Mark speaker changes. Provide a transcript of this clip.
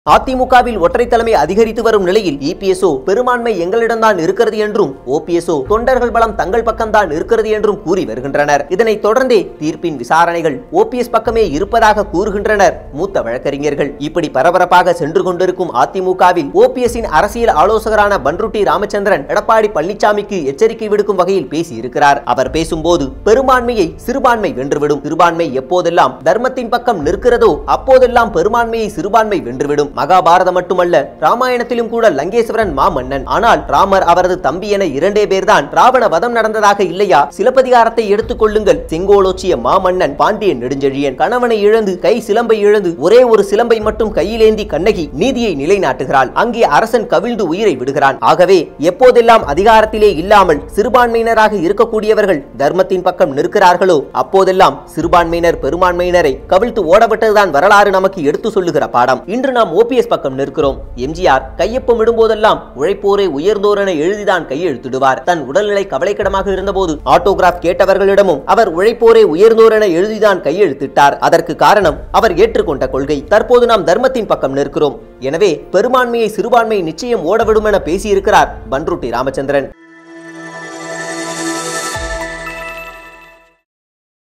Speaker 1: அதிமுகவில் ஒற்றை தலைமை அதிகரித்து வரும் நிலையில் இபிஎஸ்ஓ பெரும்பான்மை எங்களிடம்தான் இருக்கிறது என்றும் ஓபிஎஸ்ஓ தொண்டர்கள் பலம் தங்கள் பக்கம்தான் இருக்கிறது என்றும் கூறி வருகின்றனர் இதனைத் தொடர்ந்தே தீர்ப்பின் விசாரணைகள் ஓபிஎஸ் பக்கமே இருப்பதாக கூறுகின்றனர் மூத்த வழக்கறிஞர்கள் இப்படி பரபரப்பாக சென்று கொண்டிருக்கும் அதிமுகவில் ஓபிஎஸ்ஸின் அரசியல் ஆலோசகரான பன்ருட்டி ராமச்சந்திரன் எடப்பாடி பழனிசாமிக்கு எச்சரிக்கை விடுக்கும் வகையில் பேசியிருக்கிறார் அவர் பேசும்போது பெரும்பான்மையை சிறுபான்மை வென்றுவிடும் சிறுபான்மை எப்போதெல்லாம் தர்மத்தின் பக்கம் நிற்கிறதோ அப்போதெல்லாம் பெரும்பான்மையை சிறுபான்மை வென்றுவிடும் மகாபாரதம் மட்டுமல்ல ராமாயணத்திலும் கூட லங்கேஸ்வரன் மாமன்னன் ஆனால் ராமர் அவரது தம்பி என இரண்டே பேர்தான் ராவண வதம் நடந்ததாக இல்லையா சிலப்பதிகாரத்தை எடுத்துக் கொள்ளுங்கள் செங்கோலோச்சிய மாமன்னன் பாண்டியன் நெடுஞ்செழியன் கணவனை இழந்து கை சிலம்பை இழந்து ஒரே ஒரு சிலம்பை மட்டும் கையிலேந்தி கண்ணகி நீதியை நிலைநாட்டுகிறாள் அங்கே அரசன் கவிழ்ந்து உயிரை விடுகிறான் ஆகவே எப்போதெல்லாம் அதிகாரத்திலே இல்லாமல் சிறுபான்மையினராக இருக்கக்கூடியவர்கள் தர்மத்தின் பக்கம் நிற்கிறார்களோ அப்போதெல்லாம் சிறுபான்மையினர் பெரும்பான்மையினரை கவிழ்த்து ஓடப்பட்டதுதான் வரலாறு நமக்கு எடுத்து சொல்லுகிற பாடம் இன்று நாம் ஓபிஎஸ் பக்கம் நிற்கிறோம் எம்ஜிஆர் கையொப்பம் இடும்போதெல்லாம் உழைப்போரே உயர்ந்தோர் என எழுதிதான் கையெழுத்திடுவார் தன் உடல்நிலை கவலைக்கிடமாக இருந்தபோது ஆட்டோகிராஃப் கேட்டவர்களிடமும் அவர் உழைப்போரே உயர்ந்தோர் என எழுதிதான் கையெழுத்திட்டார் அதற்கு காரணம் அவர் ஏற்றுக்கொண்ட கொள்கை தற்போது நாம் தர்மத்தின் பக்கம் நிற்கிறோம் எனவே பெரும்பான்மையை சிறுபான்மை நிச்சயம் ஓடவிடும் என பேசியிருக்கிறார் பன்ருட்டி ராமச்சந்திரன்